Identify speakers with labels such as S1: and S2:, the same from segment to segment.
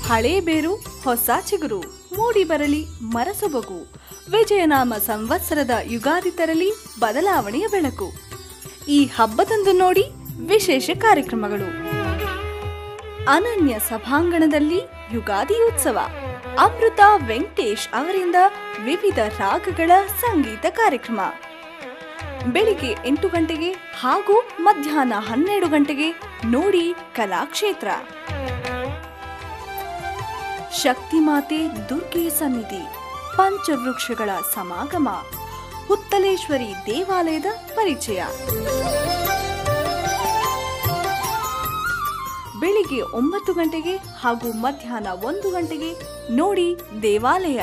S1: ಹಳೇ ಬೇರು ಹೊಸ ಚಿಗುರು ಮೂಡಿ ಬರಲಿ ಮರಸೊಬಗು ವಿಜಯನಾಮ ಸಂವತ್ಸರದ ಯುಗಾದಿ ತರಲಿ ಬದಲಾವಣೆಯ ಬೆಳಕು ಈ ಹಬ್ಬದಂದು ನೋಡಿ ವಿಶೇಷ ಕಾರ್ಯಕ್ರಮಗಳು ಅನನ್ಯ ಸಭಾಂಗಣದಲ್ಲಿ ಯುಗಾದಿ ಉತ್ಸವ ಅಮೃತ ವೆಂಕಟೇಶ್ ಅವರಿಂದ ವಿವಿಧ ರಾಗಗಳ ಸಂಗೀತ ಕಾರ್ಯಕ್ರಮ ಬೆಳಿಗ್ಗೆ ಎಂಟು ಗಂಟೆಗೆ ಹಾಗೂ ಮಧ್ಯಾಹ್ನ ಹನ್ನೆರಡು ಗಂಟೆಗೆ ನೋಡಿ ಕಲಾಕ್ಷೇತ್ರ ಶಕ್ತಿ ಮಾತೆ ದುರ್ಗೆ ಸನ್ನಿಧಿ ಪಂಚವೃಕ್ಷಗಳ ಸಮಾಗಮ ಹುತ್ತಲೇಶ್ವರಿ ದೇವಾಲಯದ ಪರಿಚಯ ಬೆಳಿಗ್ಗೆ ಒಂಬತ್ತು ಗಂಟೆಗೆ ಹಾಗೂ ಮಧ್ಯಾಹ್ನ ಒಂದು ಗಂಟೆಗೆ ನೋಡಿ ದೇವಾಲಯ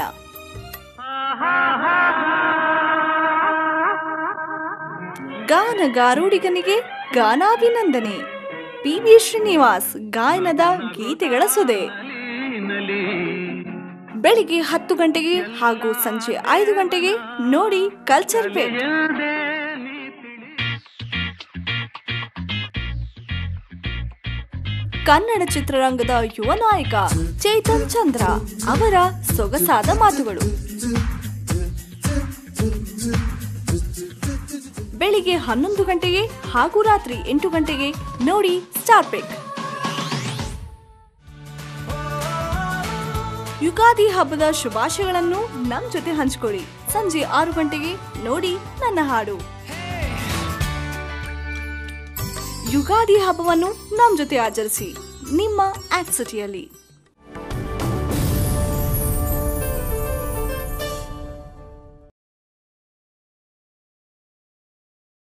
S1: ಗಾನಗಾರುಡಿಗನಿಗೆ ಗಾನಾಭಿನಂದನೆ ಪಿ ವಿ ಶ್ರೀನಿವಾಸ್ ಗಾಯನದ ಗೀತೆಗಳ ಸುದೆ ಬೆಳಿಗ್ಗೆ ಹತ್ತು ಗಂಟೆಗೆ ಹಾಗೂ ಸಂಜೆ ಐದು ಗಂಟೆಗೆ ನೋಡಿ ಕಲ್ಚರ್ ಪೇಟ್ ಕನ್ನಡ ಚಿತ್ರರಂಗದ ಯುವ ನಾಯಕ ಚೇತನ್ ಚಂದ್ರ ಅವರ ಸೊಗಸಾದ ಮಾತುಗಳು ಬೆಳಿಗ್ಗೆ ಹನ್ನೊಂದು ಗಂಟೆಗೆ ಹಾಗೂ ರಾತ್ರಿ ಎಂಟು ಗಂಟೆಗೆ ನೋಡಿ ಸ್ಟಾರ್ ಪಿಕ್ ಯುಗಾದಿ ಹಬ್ಬದ ಶುಭಾಶಯಗಳನ್ನು ನಮ್ ಜೊತೆ ಹಂಚ್ಕೊಳ್ಳಿ ಸಂಜೆ ಆರು ಗಂಟೆಗೆ ನೋಡಿ ನನ್ನ ಹಾಡು ಯುಗಾದಿ ಹಬ್ಬವನ್ನು ನಮ್ ಜೊತೆ ಆಚರಿಸಿ ನಿಮ್ಮ ಆಕ್ಸಿಟಿಯಲ್ಲಿ